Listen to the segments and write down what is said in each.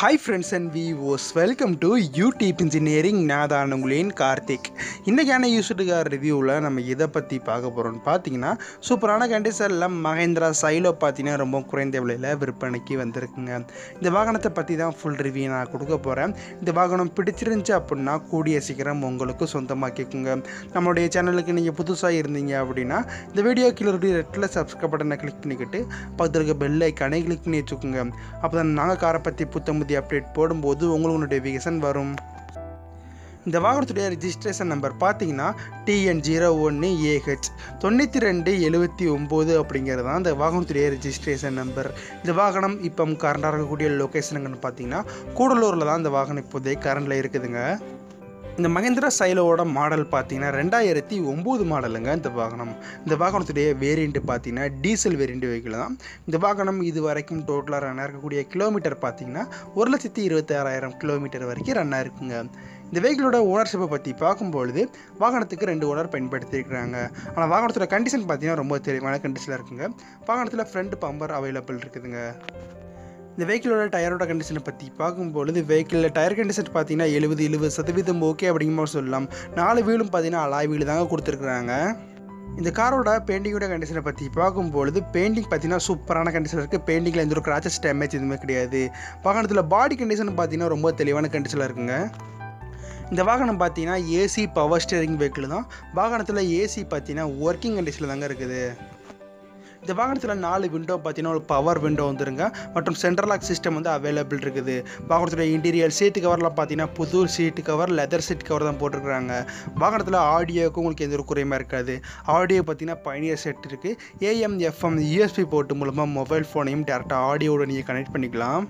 hi friends and viewers welcome to YouTube engineering நான் தான் உங்களின் கார்த்திக் இன்றைக்கான யூஸ்டுகார் ரிவ்யூவில் நம்ம இதை பற்றி பார்க்க போகிறோம்னு பார்த்தீங்கன்னா சூப்பரான கண்டிஷனில் மகேந்திரா சைலோ பார்த்தீங்கன்னா ரொம்ப குறைந்த விலையில் விற்பனைக்கு வந்திருக்குங்க இந்த வாகனத்தை பற்றி தான் ஃபுல் ரிவ்யூ நான் கொடுக்க போகிறேன் இந்த வாகனம் பிடிச்சிருந்துச்சு அப்படின்னா கூடிய சீக்கிரம் உங்களுக்கு சொந்தமாக்கிக்குங்க நம்மளுடைய சேனலுக்கு நீங்கள் புதுசாக இருந்தீங்க அப்படின்னா இந்த வீடியோ கீழே ரெட்டில் சப்ஸ்கிரைப் பட்டனை கிளிக் பண்ணிக்கிட்டு பக்கத்தில் இருக்க பெல் ஐக்கானே கிளிக் பண்ணி வச்சுக்கோங்க அப்போ தான் நாங்கள் காரை பற்றி புத்தம் புதிய அப்டேட் போடும்போது உங்களுக்கு நோட்டிஃபிகேஷன் வரும் இந்த வாகனத்துடைய ரிஜிஸ்ட்ரேஷன் நம்பர் பார்த்தீங்கன்னா டிஎன் ஜீரோ ஒன்று ஏஹெச் தொண்ணூற்றி ரெண்டு எழுபத்தி ஒம்பது அப்படிங்கிறது தான் இந்த வாகனத்துடைய ரிஜிஸ்ட்ரேஷன் நம்பர் இந்த வாகனம் இப்போ கரண்டாக இருக்கக்கூடிய லொக்கேஷனுங்கன்னு பார்த்தீங்கன்னா கூடலூரில் தான் இந்த வாகனம் இப்போதைய கரண்டில் இருக்குதுங்க இந்த மகேந்திரா சைலோவோட மாடல் பார்த்தீங்கன்னா ரெண்டாயிரத்தி ஒம்பது மாடலுங்க இந்த வாகனம் இந்த வாகனத்துடைய வேரியண்ட்டு பார்த்தீங்கன்னா டீசல் வேரியண்ட் வெஹிக்கிள் தான் இந்த வாகனம் இது வரைக்கும் டோட்டலாக ரன் இருக்கக்கூடிய கிலோமீட்டர் பார்த்தீங்கன்னா ஒரு லட்சத்தி இருபத்தாறாயிரம் கிலோமீட்டர் வரைக்கும் ரன் ஆயிருக்குங்க இந்த வெஹிக்கிளோட ஓனர்ஷிப்பை பற்றி பார்க்கும்பொழுது வாகனத்துக்கு ரெண்டு ஓனர் பயன்படுத்தியிருக்கிறாங்க ஆனால் வாகனத்தோட கண்டிஷன் பார்த்தீங்கன்னா ரொம்ப தெளிவான கண்டிஷனில் இருக்குங்க வாகனத்தில் ஃப்ரண்ட் பம்பர் அவைலபிள் இருக்குதுங்க இந்த வெஹிக்கிளோட டயரோட கண்டிஷனை பற்றி பார்க்கும்பொழுது வெஹிக்கிளில் டயர் கண்டிஷன் பார்த்தீங்கன்னா எழுபது எழுபது சதவீதம் ஓகே அப்படிங்கிற மாதிரி சொல்லலாம் நாலு வீலும் பார்த்தீங்கன்னா அலாய் வீடு தாங்க கொடுத்துருக்குறாங்க இந்த காரோட பெயிண்டிங்கோட கண்டிஷனை பற்றி பார்க்கும்பொழுது பெயிண்டிங் பார்த்தீங்கன்னா சூப்பரான கண்டிஷன் இருக்குது பெயிண்டிங்கில் எந்த ஒரு கிராச்சஸ் டேமேஜ் எதுவுமே கிடையாது வாகனத்தில் பாடி கண்டிஷன் பார்த்தீங்கன்னா ரொம்ப தெளிவான கண்டிஷனில் இருக்குங்க இந்த வாகனம் பார்த்தீங்கன்னா ஏசி பவர் ஸ்டியரிங் வெஹிக்கிள் தான் வாகனத்தில் ஏசி பார்த்தீங்கன்னா ஒர்க்கிங் கண்டிஷனில் தாங்க இருக்குது இந்த வாகனத்தில் நாலு விண்டோ பார்த்தீங்கன்னா ஒரு பவர் விண்டோ வந்துருங்க மற்றும் சென்ட்ரல் லாக் சிஸ்டம் வந்து அவைலபிள் இருக்குது வாகனத்தில் இன்டீரியர் சீட்டு கவரில் பார்த்தீங்கன்னா புது seat cover leather seat cover தான் போட்டிருக்கிறாங்க வாகனத்தில் ஆடியோவுக்கு உங்களுக்கு எந்த ஒரு குறையுமா இருக்காது ஆடியோ பார்த்தீங்கன்னா பயணியர் செட் இருக்குது ஏஎம் எஃப்எம் யூஎஸ்பி போர்ட்டு மூலமாக மொபைல் ஃபோனையும் டேரெக்டாக ஆடியோவோட நீங்கள் கனெக்ட் பண்ணிக்கலாம்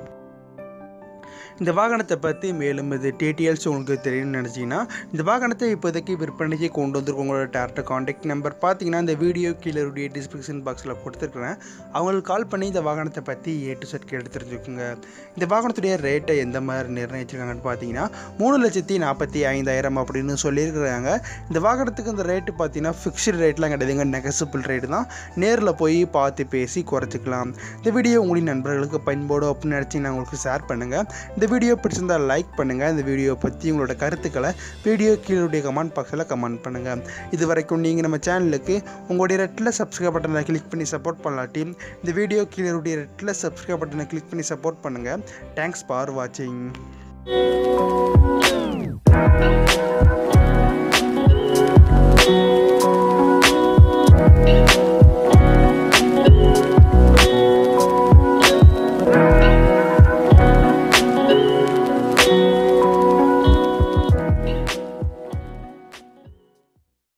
இந்த வாகனத்தை பற்றி மேலும் இது டீட்டெயில்ஸ் உங்களுக்கு தெரியும்னு நினச்சிங்கன்னா இந்த வாகனத்தை இப்போதைக்கு விற்பனைக்கு கொண்டு வந்திருக்கோம் உங்களோட டேரக்ட் காண்டாக்ட் நம்பர் பார்த்தீங்கன்னா இந்த வீடியோ கீழே உடைய டிஸ்கிரிப்ஷன் பாக்ஸில் கொடுத்துருக்குறேன் அவங்களுக்கு கால் பண்ணி இந்த வாகனத்தை பற்றி ஏ டு செட் கேட்டு தெரிஞ்சுக்கோங்க இந்த வாகனத்துடைய ரேட்டை எந்த மாதிரி நிர்ணயிச்சிருக்காங்கன்னு பார்த்தீங்கன்னா மூணு லட்சத்தி நாற்பத்தி ஐந்தாயிரம் அப்படின்னு சொல்லியிருக்கிறாங்க இந்த வாகனத்துக்கு இந்த ரேட்டு பார்த்தீங்கன்னா ஃபிக்ஸ்டு ரேட்லாம் கிடையாதுங்க நெகசிபிள் ரேட்டு தான் நேரில் போய் பார்த்து பேசி குறைச்சிக்கலாம் இந்த வீடியோ உங்களின் நண்பர்களுக்கு பயன்படும் அப்படின்னு நினச்சிங்கன்னா உங்களுக்கு ஷேர் பண்ணுங்கள் இந்த வீடியோ பிடிச்சிருந்தால் லைக் பண்ணுங்கள் இந்த வீடியோ பற்றி உங்களோட கருத்துக்களை வீடியோ கீழுடைய கமெண்ட் பாக்ஸில் கமெண்ட் பண்ணுங்கள் இது வரைக்கும் நீங்கள் நம்ம சேனலுக்கு உங்களுடைய ரெட்டில் சப்ஸ்கிரைப் பட்டனை கிளிக் பண்ணி சப்போர்ட் பண்ணலாட்டி இந்த வீடியோ கீழுடைய ரெட்டில் சப்ஸ்கிரைப் பட்டனை கிளிக் பண்ணி சப்போர்ட் பண்ணுங்கள் தேங்க்ஸ் ஃபார் வாட்சிங்